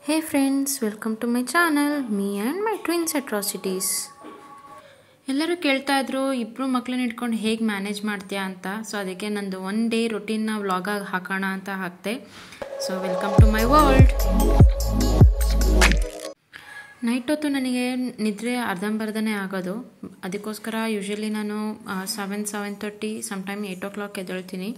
hey friends welcome to my channel me and my twins atrocities ಎಲ್ಲರೂ ಕೇಳ್ತಾ ಇದ್ರು ಇಬ್ಬರು ಮಕ್ಕಳನ್ನ ಇಟ್ಕೊಂಡು ಹೇಗೆ ಮ್ಯಾನೇಜ್ ಮಾಡ್ತೀಯಾ ಅಂತ ಸೊ ಅದಕ್ಕೆ ನಂದು ಒನ್ ಡೇ ರೊಟೀನ್ನ ವ್ಲಾಗಾಗಿ ಹಾಕೋಣ ಅಂತ ಹಾಕ್ತೆ so welcome to my world night ಹೊತ್ತು ನನಗೆ ನಿದ್ರೆ ಅರ್ಧಂಬರ್ಧನೇ ಆಗೋದು ಅದಕ್ಕೋಸ್ಕರ ಯೂಶ್ವಲಿ ನಾನು seven seven thirty sometime eight o'clock ಎದ್ದೇಳ್ತೀನಿ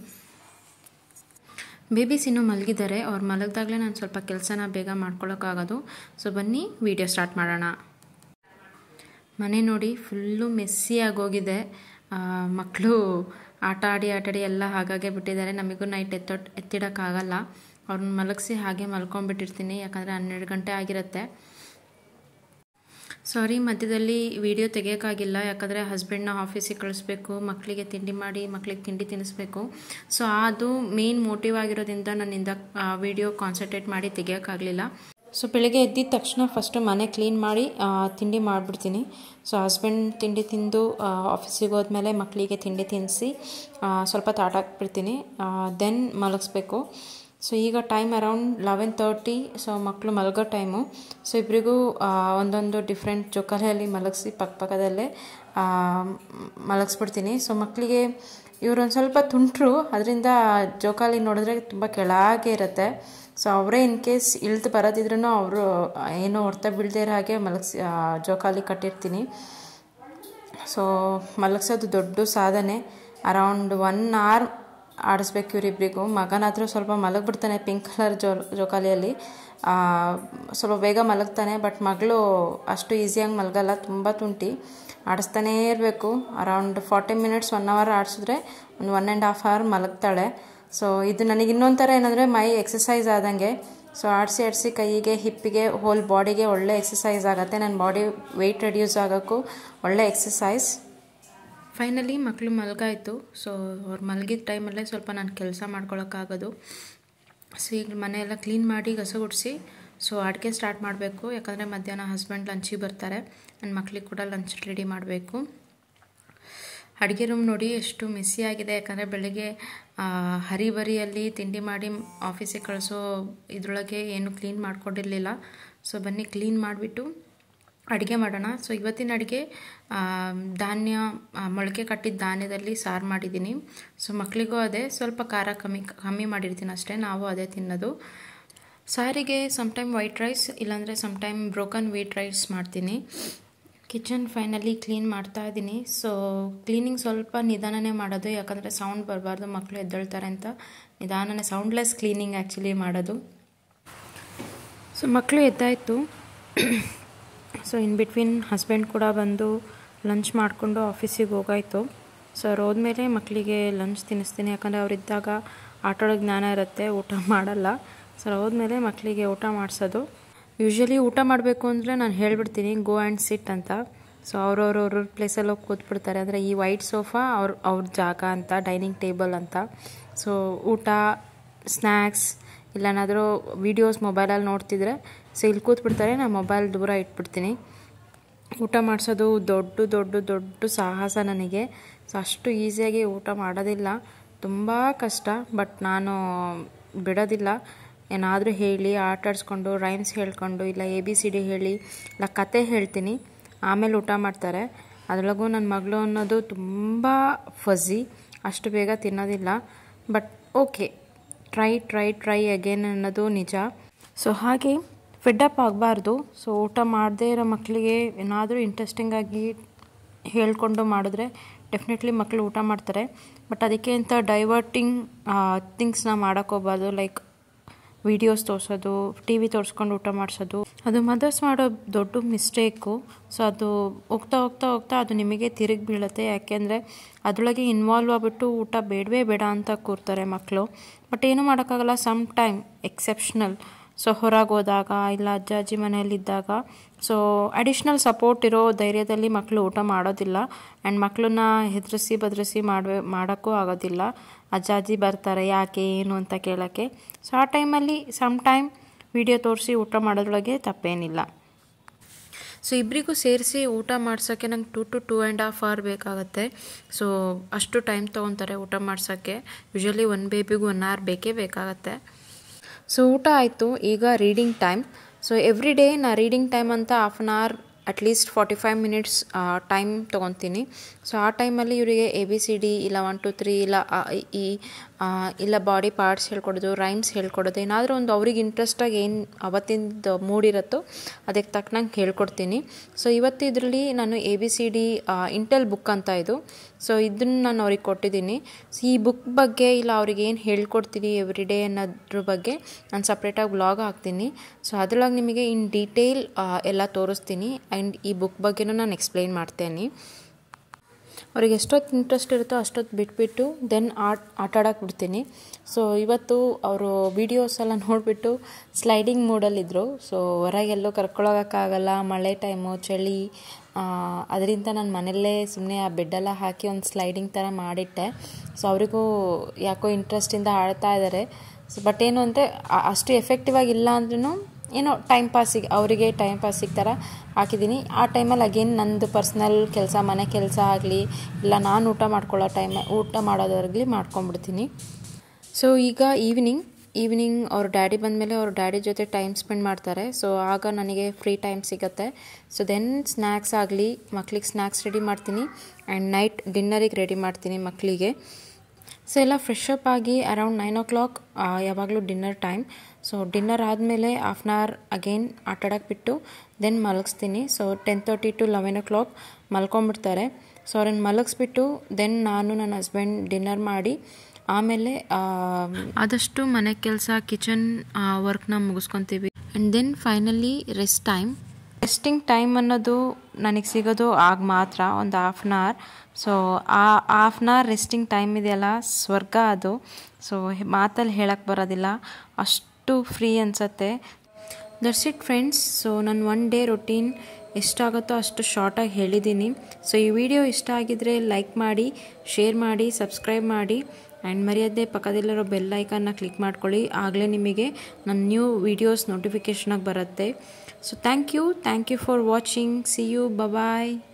ಬೇಬೀಸ್ ಇನ್ನೂ ಮಲಗಿದ್ದಾರೆ ಅವ್ರು ಮಲಗಿದಾಗಲೇ ನಾನು ಸ್ವಲ್ಪ ಕೆಲಸನ ಬೇಗ ಮಾಡ್ಕೊಳ್ಳೋಕ್ಕಾಗೋದು ಸೊ ಬನ್ನಿ ವಿಡಿಯೋ ಸ್ಟಾರ್ಟ್ ಮಾಡೋಣ ಮನೆ ನೋಡಿ ಫುಲ್ಲು ಮೆಸ್ಸಿ ಆಗೋಗಿದೆ ಮಕ್ಕಳು ಆಟ ಆಡಿ ಆಟಾಡಿ ಎಲ್ಲ ಹಾಗಾಗೆ ಬಿಟ್ಟಿದ್ದಾರೆ ನಮಗೂ ನೈಟ್ ಎತ್ತೊ ಎತ್ತಿಡೋಕ್ಕಾಗಲ್ಲ ಅವ್ರನ್ನ ಮಲಗಿಸಿ ಹಾಗೆ ಮಲ್ಕೊಂಡ್ಬಿಟ್ಟಿರ್ತೀನಿ ಯಾಕಂದರೆ ಹನ್ನೆರಡು ಗಂಟೆ ಆಗಿರುತ್ತೆ ಸಾರಿ ಮಧ್ಯದಲ್ಲಿ ವಿಡಿಯೋ ತೆಗಿಯೋಕ್ಕಾಗಿಲ್ಲ ಯಾಕಂದರೆ ಹಸ್ಬೆಂಡ್ನ ಆಫೀಸಿಗೆ ಕಳಿಸ್ಬೇಕು ಮಕ್ಕಳಿಗೆ ತಿಂಡಿ ಮಾಡಿ ಮಕ್ಕಳಿಗೆ ತಿಂಡಿ ತಿನ್ನಿಸ್ಬೇಕು ಸೊ ಅದು ಮೇನ್ ಮೋಟಿವ್ ಆಗಿರೋದ್ರಿಂದ ನನ್ನಿಂದ ವಿಡಿಯೋ ಕಾನ್ಸಂಟ್ರೇಟ್ ಮಾಡಿ ತೆಗಿಯೋಕ್ಕಾಗಲಿಲ್ಲ ಸೊ ಬೆಳಗ್ಗೆ ಎದ್ದಿದ ತಕ್ಷಣ ಫಸ್ಟು ಮನೆ ಕ್ಲೀನ್ ಮಾಡಿ ತಿಂಡಿ ಮಾಡಿಬಿಡ್ತೀನಿ ಸೊ ಹಸ್ಬೆಂಡ್ ತಿಂಡಿ ತಿಂದು ಆಫೀಸಿಗೆ ಹೋದ್ಮೇಲೆ ಮಕ್ಕಳಿಗೆ ತಿಂಡಿ ತಿನ್ನಿಸಿ ಸ್ವಲ್ಪ ತಾಟಾಕ್ಬಿಡ್ತೀನಿ ದೆನ್ ಮಲಗಿಸ್ಬೇಕು ಸೊ ಈಗ time around eleven thirty so ಮಕ್ಕಳು ಮಲಗೋ ಟೈಮು ಸೊ ಇಬ್ಬರಿಗೂ ಒಂದೊಂದು ಡಿಫ್ರೆಂಟ್ ಜೋಕಾಲಿಯಲ್ಲಿ ಮಲಗಿಸಿ ಪಕ್ಕಪಕ್ಕದಲ್ಲೇ ಮಲಗಿಸ್ಬಿಡ್ತೀನಿ ಸೊ ಮಕ್ಕಳಿಗೆ ಇವರೊಂದು ಸ್ವಲ್ಪ ತುಂಟರು ಅದರಿಂದ ಜೋಕಾಲಿ ನೋಡಿದ್ರೆ ತುಂಬ ಕೆಳಗೆ ಇರುತ್ತೆ ಸೊ ಅವರೇ ಇನ್ ಕೇಸ್ ಇಳ್ದು ಬರೋದಿದ್ರೂ ಅವರು ಏನೋ ಹೊರ್ತ ಬೀಳದೇ ಇರೋ ಹಾಗೆ ಮಲಗಿಸಿ ಜೋಕಾಲಿ ಕಟ್ಟಿರ್ತೀನಿ ಸೊ ಮಲಗಿಸೋದು ದೊಡ್ಡ ಸಾಧನೆ ಅರೌಂಡ್ ಒನ್ ಅವರ್ ಆಡಿಸ್ಬೇಕು ಇವರಿಬ್ಬರಿಗೂ ಮಗನಾದರೂ ಸ್ವಲ್ಪ ಮಲಗಿಬಿಡ್ತಾನೆ ಪಿಂಕ್ ಕಲರ್ ಜೋ ಜೋಕಾಲಿಯಲ್ಲಿ ಸ್ವಲ್ಪ ಬೇಗ ಮಲಗ್ತಾನೆ ಬಟ್ ಮಗಳು ಅಷ್ಟು ಈಸಿಯಾಗಿ ಮಲಗಲ್ಲ ತುಂಬ ತುಂಟಿ ಆಡಿಸ್ತಾನೇ ಇರಬೇಕು around forty minutes one hour ಆಡಿಸಿದ್ರೆ ಒಂದು ಒನ್ ಆ್ಯಂಡ್ ಹಾಫ್ ಅವರ್ ಮಲಗ್ತಾಳೆ ಸೊ ಇದು ನನಗೆ ಇನ್ನೊಂದು ಥರ ಏನಂದರೆ ಮೈ ಎಕ್ಸಸೈಸ್ ಆದಂಗೆ ಸೊ ಆಡಿಸಿ ಆಡಿಸಿ ಕೈಗೆ ಹಿಪ್ಪಿಗೆ ಹೋಲ್ ಬಾಡಿಗೆ ಒಳ್ಳೆ ಎಕ್ಸಸೈಸ್ ಆಗುತ್ತೆ ನನ್ನ ಬಾಡಿ ವೆಯ್ಟ್ ರೆಡ್ಯೂಸ್ ಆಗೋಕ್ಕೂ ಒಳ್ಳೆ ಎಕ್ಸಸೈಸ್ ಫೈನಲಿ ಮಕ್ಕಳು ಮಲಗಾಯಿತು ಸೊ ಅವ್ರು ಮಲಗಿದ ಟೈಮಲ್ಲೇ ಸ್ವಲ್ಪ ನಾನು ಕೆಲಸ ಮಾಡ್ಕೊಳಕ್ಕಾಗೋದು ಸೊ ಈಗ ಮನೆಯೆಲ್ಲ ಕ್ಲೀನ್ ಮಾಡಿ ಕಸ ಗುಡಿಸಿ ಸೊ ಅಡುಗೆ ಸ್ಟಾರ್ಟ್ ಮಾಡಬೇಕು ಯಾಕಂದರೆ ಮಧ್ಯಾಹ್ನ ಹಸ್ಬೆಂಡ್ ಲಂಚಿಗೆ ಬರ್ತಾರೆ ನನ್ನ ಮಕ್ಳಿಗೆ ಕೂಡ ಲಂಚ್ ರೆಡಿ ಮಾಡಬೇಕು ಅಡುಗೆ ರೂಮ್ ನೋಡಿ ಎಷ್ಟು ಮೆಸ್ಸಿ ಆಗಿದೆ ಯಾಕಂದರೆ ಬೆಳಗ್ಗೆ ಹರಿಬರಿಯಲ್ಲಿ ತಿಂಡಿ ಮಾಡಿ ಆಫೀಸಿಗೆ ಕಳಿಸೋ ಇದರೊಳಗೆ ಏನು ಕ್ಲೀನ್ ಮಾಡ್ಕೊಂಡಿರಲಿಲ್ಲ ಸೊ ಬನ್ನಿ ಕ್ಲೀನ್ ಮಾಡಿಬಿಟ್ಟು ಅಡುಗೆ ಮಾಡೋಣ ಸೊ ಇವತ್ತಿನ ಅಡುಗೆ ಧಾನ್ಯ ಮೊಳಕೆ ಕಟ್ಟಿದ ಧಾನ್ಯದಲ್ಲಿ ಸಾರು ಮಾಡಿದ್ದೀನಿ ಸೊ ಮಕ್ಕಳಿಗೂ ಅದೇ ಸ್ವಲ್ಪ ಖಾರ ಕಮ್ಮಿ ಕಮ್ಮಿ ಮಾಡಿರ್ತೀನಿ ಅಷ್ಟೇ ನಾವು ಅದೇ ತಿನ್ನೋದು ಸಾರಿಗೆ ಸಮ್ಟೈಮ್ ವೈಟ್ ರೈಸ್ ಇಲ್ಲಾಂದರೆ ಸಮ್ಟೈಮ್ ಬ್ರೋಕನ್ ವೀಟ್ ರೈಸ್ ಮಾಡ್ತೀನಿ ಕಿಚನ್ ಫೈನಲಿ ಕ್ಲೀನ್ ಮಾಡ್ತಾ ಇದ್ದೀನಿ ಸೊ ಕ್ಲೀನಿಂಗ್ ಸ್ವಲ್ಪ ನಿಧಾನನೇ ಮಾಡೋದು ಯಾಕಂದರೆ ಸೌಂಡ್ ಬರಬಾರ್ದು ಮಕ್ಕಳು ಎದ್ದೇಳ್ತಾರೆ ಅಂತ ನಿಧಾನನೇ ಸೌಂಡ್ಲೆಸ್ ಕ್ಲೀನಿಂಗ್ ಆ್ಯಕ್ಚುಲಿ ಮಾಡೋದು ಸೊ ಮಕ್ಕಳು ಎದ್ದಾಯಿತು ಸೊ ಇನ್ ಬಿಟ್ವೀನ್ ಹಸ್ಬೆಂಡ್ ಕೂಡ ಬಂದು ಲಂಚ್ ಮಾಡಿಕೊಂಡು ಆಫೀಸಿಗೆ ಹೋಗಾಯಿತು ಸೊ ಅವ್ರು ಹೋದ್ಮೇಲೆ ಮಕ್ಕಳಿಗೆ ಲಂಚ್ ತಿನ್ನಿಸ್ತೀನಿ ಯಾಕಂದರೆ ಅವರಿದ್ದಾಗ ಆಟೋಡ ಜ್ಞಾನ ಇರುತ್ತೆ ಊಟ ಮಾಡಲ್ಲ ಸೊ ಹೋದ್ಮೇಲೆ ಮಕ್ಕಳಿಗೆ ಊಟ ಮಾಡಿಸೋದು ಯೂಶ್ವಲಿ ಊಟ ಮಾಡಬೇಕು ಅಂದರೆ ನಾನು ಹೇಳ್ಬಿಡ್ತೀನಿ ಗೋ ಆ್ಯಂಡ್ ಸಿಟ್ ಅಂತ ಸೊ ಅವ್ರವ್ರ ಅವ್ರವ್ರ ಪ್ಲೇಸಲ್ಲಿ ಹೋಗಿ ಕೂತ್ಬಿಡ್ತಾರೆ ಅಂದರೆ ಈ ವೈಟ್ ಸೋಫಾ ಅವ್ರ ಅವ್ರ ಜಾಗ ಅಂತ ಡೈನಿಂಗ್ ಟೇಬಲ್ ಅಂತ ಸೊ ಊಟ ಸ್ನ್ಯಾಕ್ಸ್ ಇಲ್ಲೇನಾದರೂ ವೀಡಿಯೋಸ್ ಮೊಬೈಲಲ್ಲಿ ನೋಡ್ತಿದ್ರೆ ಸೊ ಇಲ್ಲಿ ಕೂತ್ಬಿಡ್ತಾರೆ ನಾನು ಮೊಬೈಲ್ ದೂರ ಇಟ್ಬಿಡ್ತೀನಿ ಊಟ ಮಾಡಿಸೋದು ದೊಡ್ಡ ದೊಡ್ಡ ದೊಡ್ಡ ಸಾಹಸ ನನಗೆ ಸೊ ಅಷ್ಟು ಈಸಿಯಾಗಿ ಊಟ ಮಾಡೋದಿಲ್ಲ ತುಂಬ ಕಷ್ಟ ಬಟ್ ನಾನು ಬಿಡೋದಿಲ್ಲ ಏನಾದರೂ ಹೇಳಿ ಆಟ ಆಡಿಸ್ಕೊಂಡು ರೈಮ್ಸ್ ಹೇಳ್ಕೊಂಡು ಇಲ್ಲ ಎ ಬಿ ಸಿ ಡಿ ಹೇಳಿ ಇಲ್ಲ ಕತೆ ಹೇಳ್ತೀನಿ ಆಮೇಲೆ ಊಟ ಮಾಡ್ತಾರೆ ಅದರೊಳಗೂ ನನ್ನ ಮಗಳು ಅನ್ನೋದು ತುಂಬ ಫಝಿ ಅಷ್ಟು ಬೇಗ ತಿನ್ನೋದಿಲ್ಲ but okay try try try again ಅನ್ನೋದು ನಿಜ ಸೊ ಹಾಗೆ ಫಿಡ್ಡಪ್ ಆಗಬಾರ್ದು ಸೊ ಊಟ ಮಾಡದೇ ಇರೋ ಮಕ್ಕಳಿಗೆ ಏನಾದರೂ ಇಂಟ್ರೆಸ್ಟಿಂಗ್ ಆಗಿ ಹೇಳ್ಕೊಂಡು ಮಾಡಿದ್ರೆ ಡೆಫಿನೆಟ್ಲಿ ಮಕ್ಕಳು ಊಟ ಮಾಡ್ತಾರೆ ಬಟ್ ಅದಕ್ಕೆ ಅಂತ ಡೈವರ್ಟಿಂಗ್ ಥಿಂಗ್ಸ್ನ ಮಾಡೋಕ್ಕೋಗ್ಬಾರ್ದು ಲೈಕ್ ವೀಡಿಯೋಸ್ ತೋರಿಸೋದು ಟಿ ವಿ ತೋರಿಸ್ಕೊಂಡು ಊಟ ಮಾಡಿಸೋದು ಅದು ಮದರ್ಸ್ ಮಾಡೋ ದೊಡ್ಡ ಮಿಸ್ಟೇಕು ಸೊ ಅದು ಹೋಗ್ತಾ ಹೋಗ್ತಾ ಹೋಗ್ತಾ ಅದು ನಿಮಗೆ ತಿರುಗಿ ಬೀಳುತ್ತೆ ಯಾಕೆಂದರೆ ಅದರೊಳಗೆ ಇನ್ವಾಲ್ವ್ ಆಗಿಬಿಟ್ಟು ಊಟ ಬೇಡವೇ ಬೇಡ ಅಂತ ಕೂರ್ತಾರೆ ಮಕ್ಕಳು ಬಟ್ ಏನು ಮಾಡೋಕ್ಕಾಗಲ್ಲ ಸಮ್ ಟೈಮ್ ಎಕ್ಸೆಪ್ಷನಲ್ ಸೊ ಹೊರಗೆ ಹೋದಾಗ ಇಲ್ಲ ಅಜ್ಜ ಅಜ್ಜಿ ಮನೆಯಲ್ಲಿದ್ದಾಗ ಸೊ ಅಡಿಷ್ನಲ್ ಸಪೋರ್ಟ್ ಇರೋ ಧೈರ್ಯದಲ್ಲಿ ಮಕ್ಕಳು ಊಟ ಮಾಡೋದಿಲ್ಲ ಆ್ಯಂಡ್ ಮಕ್ಕಳನ್ನ ಹೆದರಿಸಿ ಬದರಿಸಿ ಮಾಡೋ ಮಾಡೋಕ್ಕೂ ಆಗೋದಿಲ್ಲ ಅಜ್ಜ ಅಜ್ಜಿ ಬರ್ತಾರೆ ಯಾಕೆ ಏನು ಅಂತ ಕೇಳೋಕ್ಕೆ ಸೊ ಆ ಟೈಮಲ್ಲಿ ಸಮ್ ಟೈಮ್ ವಿಡಿಯೋ ತೋರಿಸಿ ಊಟ ಮಾಡೋದ್ರೊಳಗೆ ತಪ್ಪೇನಿಲ್ಲ ಸೊ ಇಬ್ಬರಿಗೂ ಸೇರಿಸಿ ಊಟ ಮಾಡ್ಸೋಕ್ಕೆ ನಂಗೆ two two two and half hour ಬೇಕಾಗುತ್ತೆ ಸೊ ಅಷ್ಟು ಟೈಮ್ ತೊಗೊತಾರೆ ಊಟ ಮಾಡ್ಸೋಕ್ಕೆ ಯೂಶ್ವಲಿ ಒನ್ ಬೇಬಿಗೂ ಒನ್ ಅವರ್ ಬೇಕೇ ಬೇಕಾಗತ್ತೆ ಸೊ ಊಟ ಆಯಿತು ಈಗ reading time so every day ನಾ ರೀಡಿಂಗ್ ಟೈಮ್ ಅಂತ half an hour at least forty five minutes time ತೊಗೊತೀನಿ ಸೊ ಆ ಟೈಮಲ್ಲಿ ಇವರಿಗೆ ಎ ಬಿ ಸಿ ಡಿ ಇಲ್ಲ ಒನ್ ಟು ತ್ರೀ ಇಲ್ಲ ಅ, ಇ, ಈ ಆ, ಇಲ್ಲ ಬಾಡಿ ಪಾರ್ಟ್ಸ್ ಹೇಳ್ಕೊಡೋದು ರೈಮ್ಸ್ ಹೇಳ್ಕೊಡೋದು ಏನಾದರೂ ಒಂದು ಅವ್ರಿಗೆ ಇಂಟ್ರೆಸ್ಟಾಗಿ ಏನು ಅವತ್ತಿಂದ ಮೂಡಿರುತ್ತೋ ಅದಕ್ಕೆ ತಕ್ಕನಂಗೆ ಹೇಳ್ಕೊಡ್ತೀನಿ ಸೊ ಇವತ್ತು ಇದರಲ್ಲಿ ನಾನು ಎ ಬಿ ಸಿ ಡಿ ಇಂಟೆಲ್ ಬುಕ್ ಅಂತ ಇದು ಸೊ ಇದನ್ನು ನಾನು ಅವ್ರಿಗೆ ಕೊಟ್ಟಿದ್ದೀನಿ ಸೊ ಈ ಬುಕ್ ಬಗ್ಗೆ ಇಲ್ಲ ಅವ್ರಿಗೆ ಏನು ಹೇಳ್ಕೊಡ್ತೀನಿ ಎವ್ರಿ ಡೇ ಅನ್ನೋದ್ರ ಬಗ್ಗೆ ನಾನು ಸಪ್ರೇಟಾಗಿ ಬ್ಲಾಗ್ ಹಾಕ್ತೀನಿ ಸೊ ಅದರೊಳಗೆ ನಿಮಗೆ ಇನ್ ಡೀಟೇಲ್ ಎಲ್ಲ ತೋರಿಸ್ತೀನಿ ಆ್ಯಂಡ್ ಈ ಬುಕ್ ಬಗ್ಗೆನೂ ನಾನು ಎಕ್ಸ್ಪ್ಲೈನ್ ಮಾಡ್ತೇನೆ ಅವ್ರಿಗೆ ಎಷ್ಟೊತ್ತು ಇಂಟ್ರೆಸ್ಟ್ ಇರುತ್ತೋ ಅಷ್ಟೊತ್ತು ಬಿಟ್ಬಿಟ್ಟು ದೆನ್ ಆಟ ಆಟ ಆಡೋಕೆ ಬಿಡ್ತೀನಿ ಸೊ ಇವತ್ತು ಅವರು ವೀಡಿಯೋಸ್ ಎಲ್ಲ ನೋಡಿಬಿಟ್ಟು ಸ್ಲೈಡಿಂಗ್ ಮೂಡಲ್ಲಿದ್ದರು ಸೊ ಹೊರಗೆಲ್ಲೂ ಕರ್ಕೊಳ್ಳೋಕ್ಕಾಗಲ್ಲ ಮಳೆ ಟೈಮು ಚಳಿ ಅದರಿಂದ ನಾನು ಮನೆಯಲ್ಲೇ ಸುಮ್ಮನೆ ಆ ಬೆಡ್ಡೆಲ್ಲ ಹಾಕಿ ಒಂದು ಸ್ಲೈಡಿಂಗ್ ಥರ ಮಾಡಿಟ್ಟೆ ಸೊ ಅವರಿಗೂ ಯಾಕೋ ಇಂಟ್ರೆಸ್ಟಿಂದ ಆಡ್ತಾ ಇದ್ದಾರೆ ಸೊ ಬಟ್ ಏನು ಅಂದರೆ ಅಷ್ಟು ಎಫೆಕ್ಟಿವ್ ಆಗಿಲ್ಲ ಅಂದ್ರೂ ಏನೋ ಟೈಮ್ ಪಾಸಿಗೆ ಅವರಿಗೆ ಟೈಮ್ ಪಾಸಿಗೆ ಥರ ಹಾಕಿದ್ದೀನಿ ಆ ಟೈಮಲ್ಲಿ ಅಗೇನ್ ನಂದು ಪರ್ಸ್ನಲ್ ಕೆಲಸ ಮನೆ ಕೆಲಸ ಆಗಲಿ ಇಲ್ಲ ನಾನು ಊಟ ಮಾಡ್ಕೊಳ್ಳೋ ಟೈಮ್ ಊಟ ಮಾಡೋದಾಗಲಿ ಮಾಡ್ಕೊಂಬಿಡ್ತೀನಿ ಸೊ ಈಗ ಈವ್ನಿಂಗ್ ಈವ್ನಿಂಗ್ ಅವ್ರ ಡ್ಯಾಡಿ ಬಂದಮೇಲೆ ಅವ್ರ ಡ್ಯಾಡಿ ಜೊತೆ ಟೈಮ್ ಸ್ಪೆಂಡ್ ಮಾಡ್ತಾರೆ ಸೊ ಆಗ ನನಗೆ ಫ್ರೀ ಟೈಮ್ ಸಿಗುತ್ತೆ ಸೊ ದೆನ್ ಸ್ನ್ಯಾಕ್ಸ್ ಆಗಲಿ ಮಕ್ಳಿಗೆ ಸ್ನ್ಯಾಕ್ಸ್ ರೆಡಿ ಮಾಡ್ತೀನಿ ಆ್ಯಂಡ್ ನೈಟ್ ಡಿನ್ನರಿಗೆ ರೆಡಿ ಮಾಡ್ತೀನಿ ಮಕ್ಕಳಿಗೆ ಸೊ ಎಲ್ಲ ಫ್ರೆಶ್ ಅಪ್ ಆಗಿ ಅರೌಂಡ್ ನೈನ್ ಓ ಕ್ಲಾಕ್ ಯಾವಾಗಲೂ ಡಿನ್ನರ್ ಟೈಮ್ ಸೊ ಡಿನ್ನರ್ ಆದಮೇಲೆ ಹಾಫ್ ಆನ್ ಅವರ್ ಅಗೇನ್ ಆಟ ಆಡೋಕೆ ಬಿಟ್ಟು ದೆನ್ ಮಲಗಿಸ್ತೀನಿ so ten thirty to eleven o'clock ಮಲ್ಕೊಂಬಿಡ್ತಾರೆ ಸೊ ಅವ್ರನ್ನ ಮಲಗಿಸ್ಬಿಟ್ಟು ದೆನ್ ನಾನು ನನ್ನ ಹಸ್ಬೆಂಡ್ ಡಿನ್ನರ್ ಮಾಡಿ ಆಮೇಲೆ ಆದಷ್ಟು ಮನೆ ಕೆಲಸ ಕಿಚನ್ ವರ್ಕ್ನ ಮುಗಿಸ್ಕೊತೀವಿ and then finally rest time resting time ಅನ್ನೋದು ನನಗೆ ಸಿಗೋದು ಆಗ ಮಾತ್ರ ಒಂದು ಹಾಫ್ ಆನ್ ಅವರ್ ಸೊ ಆ half an hour resting time ಇದೆಯಲ್ಲ ಸ್ವರ್ಗ ಅದು ಸೊ ಮಾತಲ್ಲಿ ಹೇಳಕ್ಕೆ ಬರೋದಿಲ್ಲ ಅಷ್ಟು ಫ್ರೀ ಅನಿಸತ್ತೆ ದಟ್ಸ್ ಇಟ್ ಫ್ರೆಂಡ್ಸ್ ಸೊ ನನ್ನ ಒನ್ ಡೇ ರೊಟೀನ್ ಎಷ್ಟಾಗುತ್ತೋ ಅಷ್ಟು ಶಾರ್ಟಾಗಿ ಹೇಳಿದ್ದೀನಿ ಸೊ ಈ ವಿಡಿಯೋ ಇಷ್ಟ ಆಗಿದ್ರೆ ಲೈಕ್ ಮಾಡಿ ಶೇರ್ ಮಾಡಿ ಸಬ್ಸ್ಕ್ರೈಬ್ ಮಾಡಿ ಆ್ಯಂಡ್ ಮರ್ಯಾದೆ ಪಕ್ಕದಲ್ಲಿರೋ ಬೆಲ್ ಐಕನ್ನ ಕ್ಲಿಕ್ ಮಾಡ್ಕೊಳ್ಳಿ ಆಗಲೇ ನಿಮಗೆ ನನ್ನ ನ್ಯೂ ವೀಡಿಯೋಸ್ ನೋಟಿಫಿಕೇಷನಾಗಿ ಬರುತ್ತೆ so thank you thank you for watching see you bye